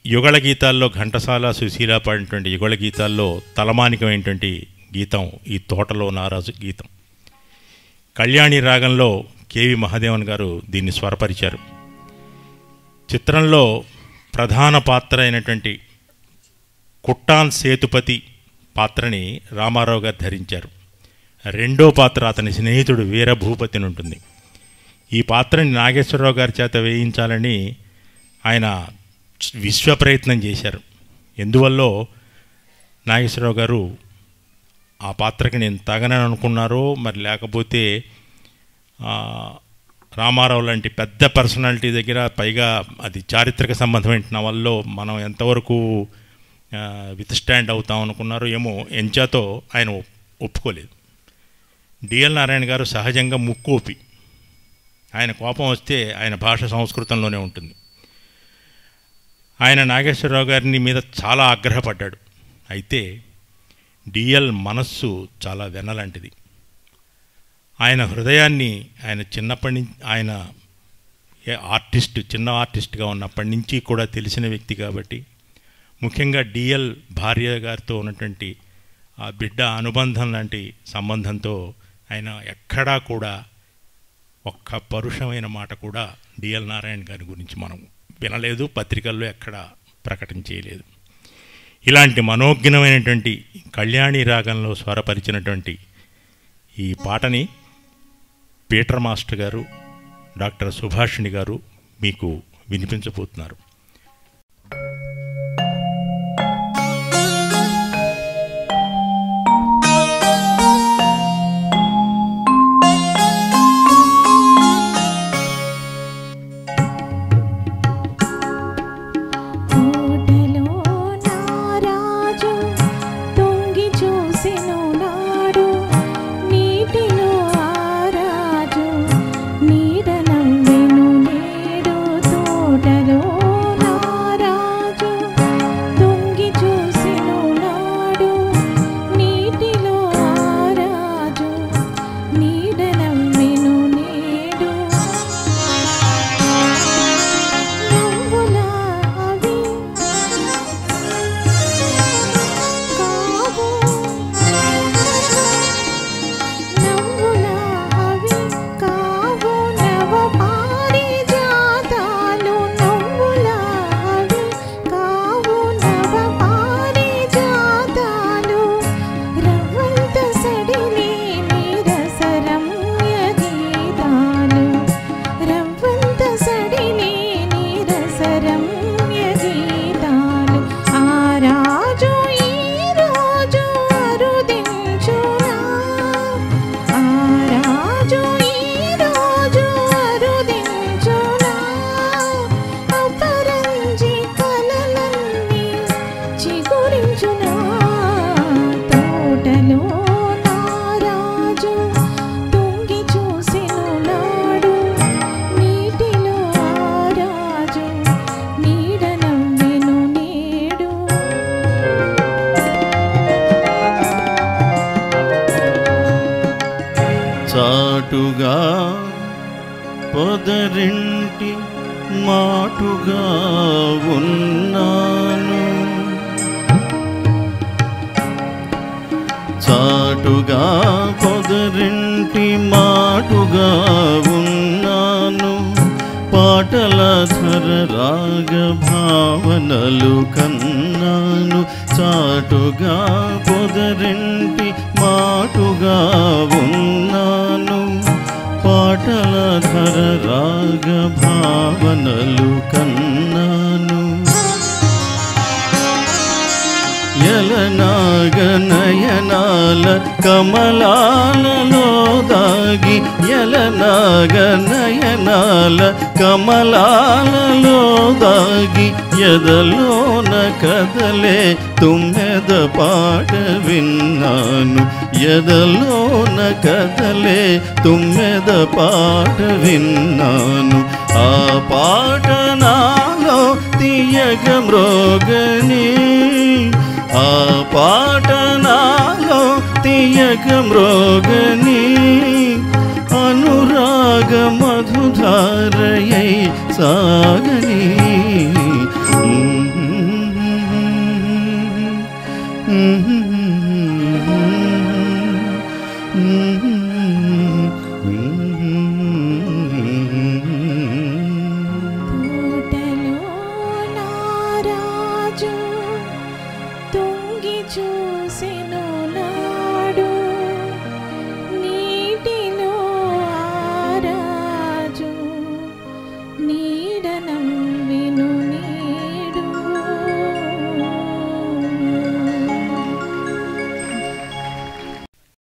యుగళ గీతాల్లో ఘంటసాల సుశీల పాడినటువంటి యుగళ గీతాల్లో తలమానికమైనటువంటి గీతం ఈ తోటలో నారాజు గీతం కళ్యాణి రాగంలో కేవి మహాదేవన్ గారు దీన్ని స్వరపరిచారు చిత్రంలో ప్రధాన పాత్ర అయినటువంటి కుట్టాన్ సేతుపతి పాత్రని రామారావు గారు ధరించారు రెండో పాత్ర అతని స్నేహితుడు వీరభూపతిని ఉంటుంది ఈ పాత్రని నాగేశ్వరరావు గారి చేత వేయించాలని ఆయన విశ్వ ప్రయత్నం చేశారు ఎందువల్లో నాగేశ్వరరావు గారు ఆ పాత్రకి నేను తగనని అనుకున్నారో మరి లేకపోతే ఆ, రామారావు లాంటి పెద్ద పర్సనాలిటీ దగ్గర పైగా అది చారిత్రక సంబంధమైన నవల్లో మనం ఎంతవరకు విత్ స్టాండ్ అవుతాం అనుకున్నారో ఏమో ఎంచాతో ఆయన ఒప్- ఒప్పుకోలేదు డిఎల్ నారాయణ గారు సహజంగా ముక్కోపి ఆయన కోపం వస్తే ఆయన భాష సంస్కృతంలోనే ఉంటుంది ఆయన నాగేశ్వరరావు గారిని మీద చాలా ఆగ్రహపడ్డాడు అయితే డిఎల్ మనస్సు చాలా వెనలాంటిది ఆయన హృదయాన్ని ఆయన చిన్నప్పటి నుంచి ఆయన ఏ ఆర్టిస్ట్ చిన్న ఆర్టిస్ట్గా ఉన్నప్పటి నుంచి కూడా తెలిసిన వ్యక్తి కాబట్టి ముఖ్యంగా డిఎల్ భార్య గారితో ఉన్నటువంటి ఆ బిడ్డ అనుబంధం లాంటి సంబంధంతో ఆయన ఎక్కడా కూడా ఒక్క పరుషమైన మాట కూడా డిఎల్ నారాయణ గారి గురించి మనం వినలేదు పత్రికల్లో ఎక్కడా ప్రకటన చేయలేదు ఇలాంటి మనోజ్ఞమైనటువంటి కళ్యాణి రాగంలో స్వరపరిచినటువంటి ఈ పాటని Peter master garu doctor Subhashini garu మీకు వినిపించబోతున్నారు తోటలో నారాజు తొంగి చూసెను నాడు నీటిలో ఆరాజు నీడ నవ్వెను నేడు తోటలో నారాజు తొంగి చూసెను నాడు నీటిలో ఆరాజు నీడ నవ్వెను నేడు నవ్వులా అవి కావు నవ్వులా అవి కావు నవ పారిజాతాలు నవ్వులా అవి కావు నవ పారిజాతాలు రవ్వంత సడిలి నీరసరమ్య గీతాలు రవ్వంత సడిలి నీరసరమ్య గీతాలు ఆ రాజు ఈ రోజు అరుదించునా ఆ రాజు ఈ రోజు అరుదించునా అపరంజి కలలన్నీ చిగురించునా తోటలో నారాజు తొంగి చూసెను నాడు నీటిలో ఆరాజు నీడ నవ్వెను నేడు చాటుగా పొదరింటి మాటుగా ఉన్నాను చాటుగా పొదరింటి మాటుగా ఉన్నాను పాటల ధర రాగ భావనలు కన్నాను చాటుగా పొదరింటి మాటుగా ఉన్నాను పాటల ధర రాగ భావనలు కన్నాను ఎలనాగ నయనాల కమలాలలో దాగి ఎలనాగ నయనాల కమలాలలో దాగి ఎదలోన కదలే తుమ్మెద పాట విన్నాను ఎదలోన కదలే తుమ్మెద పాట విన్నాను ఆ పాట నాలో తీయగ మ్రోగని ఆ పాట నాలో తీయగ మ్రోగని అనురాగ మధుధారయై సాగని తోటలో నారాజు తొంగి చూసెను నాడు నీటిలో ఆరాజు నీడనం